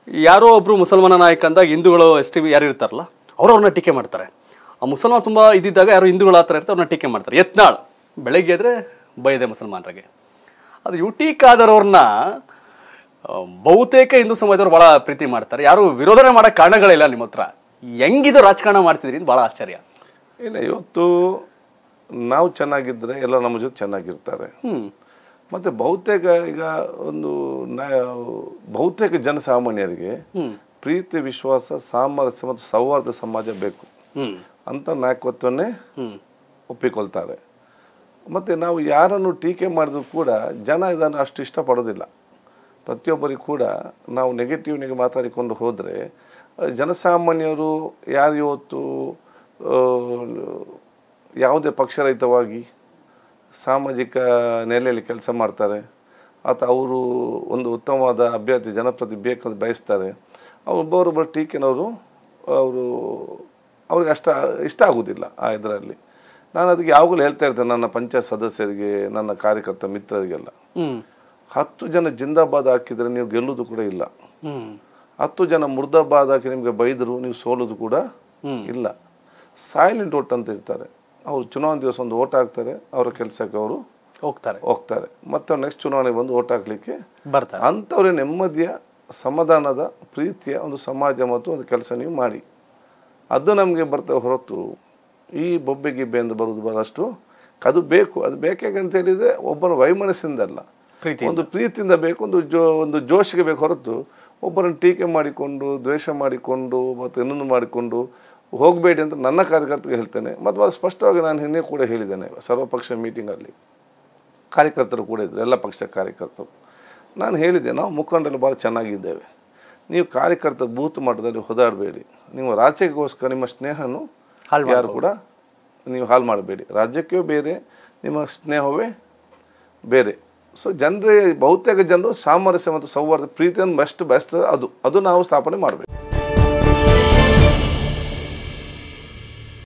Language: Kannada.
ಯಾರೋ ಒಬ್ರು ಮುಸಲ್ಮಾನ ನಾಯಕ ಅಂದಾಗ ಹಿಂದೂಗಳು ಎಷ್ಟು ಯಾರು ಇರ್ತಾರಲ್ಲ ಅವ್ರು ಅವ್ರನ್ನ ಟೀಕೆ ಮಾಡ್ತಾರೆ ಆ ಮುಸಲ್ಮಾನ್ ತುಂಬಾ ಇದ್ದಿದ್ದಾಗ ಯಾರು ಹಿಂದೂಗಳು ಆ ಥರ ಇರ್ತಾರೆ ಅವ್ರನ್ನ ಟೀಕೆ ಮಾಡ್ತಾರೆ ಯತ್ನಾಳ್ ಬೆಳಗ್ಗೆ ಎದ್ರೆ ಬೈದೆ ಮುಸಲ್ಮಾನರಿಗೆ ಅದು ಯು ಟಿ ಖಾದರ್ ಅವ್ರನ್ನ ಆ, ಬಹುತೇಕ ಹಿಂದೂ ಸಮಾಜದವ್ರು ಬಹಳ ಪ್ರೀತಿ ಮಾಡ್ತಾರೆ ಯಾರು ವಿರೋಧನೆ ಮಾಡೋ ಕಾರಣಗಳಿಲ್ಲ ನಿಮ್ಮ ಹತ್ರ ಹೆಂಗಿದು ರಾಜಕಾರಣ ಮಾಡ್ತಿದ್ರಿ ಅಂತ ಬಹಳ ಆಶ್ಚರ್ಯ ಇಲ್ಲ ಇವತ್ತು ನಾವು ಚೆನ್ನಾಗಿದ್ದರೆ ಎಲ್ಲ ನಮ್ಮ ಜೊತೆ ಚೆನ್ನಾಗಿರ್ತಾರೆ ಹ್ಮ್ ಮತ್ತು ಬಹುತೇಕ ಈಗ ಒಂದು ನಾ ಬಹುತೇಕ ಜನಸಾಮಾನ್ಯರಿಗೆ ಪ್ರೀತಿ ವಿಶ್ವಾಸ ಸಾಮರಸ್ಯ ಮತ್ತು ಸೌಹಾರ್ದ ಸಮಾಜ ಬೇಕು ಹ್ಮ್ ಅಂತ ನಾಯಕತ್ವನ್ನೇ ಹ್ಮ್ ಒಪ್ಪಿಕೊಳ್ತಾರೆ ಮತ್ತು ನಾವು ಯಾರನ್ನು ಟೀಕೆ ಮಾಡಿದ್ರು ಕೂಡ ಜನ ಇದನ್ನು ಅಷ್ಟು ಇಷ್ಟಪಡೋದಿಲ್ಲ ಪ್ರತಿಯೊಬ್ಬರಿಗೂ ಕೂಡ ನಾವು ನೆಗೆಟಿವ್ನಿಗೆ ಮಾತಾಡಿಕೊಂಡು ಹೋದರೆ ಜನಸಾಮಾನ್ಯರು ಯಾರು ಇವತ್ತು ಆ, ಯಾವುದೇ ಪಕ್ಷರಹಿತವಾಗಿ ಸಾಮಾಜಿಕ ನೆಲೆಯಲ್ಲಿ ಕೆಲಸ ಮಾಡ್ತಾರೆ ಅಥವಾ ಅವರು ಒಂದು ಉತ್ತಮವಾದ ಅಭ್ಯರ್ಥಿ ಜನಪ್ರತಿ ಬೇಕಂತ ಬಯಸ್ತಾರೆ ಒಬ್ಬರೊಬ್ಬರು ಟೀಕೆನವರು ಅವರು ಅವ್ರಿಗೆ ಅಷ್ಟ ಇಷ್ಟ ಆಗೋದಿಲ್ಲ ಆ ಇದರಲ್ಲಿ ನಾನು ಅದಕ್ಕೆ ಯಾವಾಗಲೂ ಹೇಳ್ತಾ ಇರ್ತೇನೆ ನನ್ನ ಪಂಚಾಯತ್ ಸದಸ್ಯರಿಗೆ ನನ್ನ ಕಾರ್ಯಕರ್ತ ಮಿತ್ರರಿಗೆಲ್ಲ ಹ್ಮ್ ಹತ್ತು ಜನ ಜಿಂದಾಬಾದ್ ಹಾಕಿದರೆ ನೀವು ಗೆಲ್ಲುವುದು ಕೂಡ ಇಲ್ಲ ಹ್ಮ್ ಹತ್ತು ಜನ ಮುರ್ದಾಬಾದ್ ಹಾಕಿ ನಿಮಗೆ ಬೈದರು ನೀವು ಸೋಲೋದು ಕೂಡ ಇಲ್ಲ ಸೈಲೆಂಟ್ ಓಟ್ ಅಂತ ಇರ್ತಾರೆ ಅವರು ಚುನಾವಣೆ ದಿವಸ ಒಂದು ಓಟ್ ಹಾಕ್ತಾರೆ ಅವರ ಕೆಲಸಕ್ಕೆ ಅವರು ಹೋಗ್ತಾರೆ ಹೋಗ್ತಾರೆ ಮತ್ತೆ ನೆಕ್ಸ್ಟ್ ಚುನಾವಣೆಗೆ ಬಂದು ಓಟ್ ಹಾಕ್ಲಿಕ್ಕೆ ಬರ್ತಾರೆ ಅಂಥವ್ರೆ ನೆಮ್ಮದಿಯ ಸಮಾಧಾನದ ಪ್ರೀತಿಯ ಒಂದು ಸಮಾಜ ಮತ್ತು ಒಂದು ಕೆಲಸ ನೀವು ಮಾಡಿ ಅದು ನಮಗೆ ಬರ್ತವೆ ಹೊರತು ಈ ಬೊಬ್ಬೆ ಗಿಬ್ಬೆ ಅಂತ ಬರುವುದು ಬಹಳಷ್ಟು ಅದು ಬೇಕು ಅದು ಬೇಕಾಗಂತ ಹೇಳಿದ್ರೆ ಒಬ್ಬನ ವೈಮನಸ್ಸಿಂದಲ್ಲ ಪ್ರೀತಿ ಒಂದು ಪ್ರೀತಿಯಿಂದ ಬೇಕು ಒಂದು ಜೋ ಒಂದು ಜೋಶಿಗೆ ಬೇಕು ಹೊರತು ಒಬ್ಬರನ್ನು ಟೀಕೆ ಮಾಡಿಕೊಂಡು ದ್ವೇಷ ಮಾಡಿಕೊಂಡು ಮತ್ತು ಇನ್ನೊಂದು ಮಾಡಿಕೊಂಡು ಹೋಗಬೇಡಿ ಅಂತ ನನ್ನ ಕಾರ್ಯಕರ್ತರಿಗೆ ಹೇಳ್ತೇನೆ ಮತ್ತು ಭಾಳ ಸ್ಪಷ್ಟವಾಗಿ ನಾನು ಹಿಂದೆ ಕೂಡ ಹೇಳಿದ್ದೇನೆ ಸರ್ವಪಕ್ಷ ಮೀಟಿಂಗಲ್ಲಿ ಕಾರ್ಯಕರ್ತರು ಕೂಡ ಇದ್ದರು ಎಲ್ಲ ಪಕ್ಷ ಕಾರ್ಯಕರ್ತರು ನಾನು ಹೇಳಿದೆ ನಾವು ಮುಖಂಡರು ಭಾಳ ಚೆನ್ನಾಗಿದ್ದೇವೆ ನೀವು ಕಾರ್ಯಕರ್ತ ಬೂತ್ ಮಟ್ಟದಲ್ಲಿ ಹೊದಾಡಬೇಡಿ ನೀವು ರಾಜ್ಯಕ್ಕೋಸ್ಕರ ನಿಮ್ಮ ಸ್ನೇಹನು ಹಾಳ್ ಯಾರು ಕೂಡ ನೀವು ಹಾಳು ಮಾಡಬೇಡಿ ರಾಜ್ಯಕ್ಕೆ ಬೇರೆ ನಿಮ್ಮ ಸ್ನೇಹವೇ ಬೇರೆ ಸೊ ಜನರೇ ಬಹುತೇಕ ಜನರು ಸಾಮರಸ್ಯ ಮತ್ತು ಸೌಹಾರ್ದ ಪ್ರೀತಿಯನ್ನು ಬೆಸ್ಟ್ ಬೆಸ್ಟ್ ಅದು ಅದು ನಾವು ಸ್ಥಾಪನೆ ಮಾಡಬೇಕು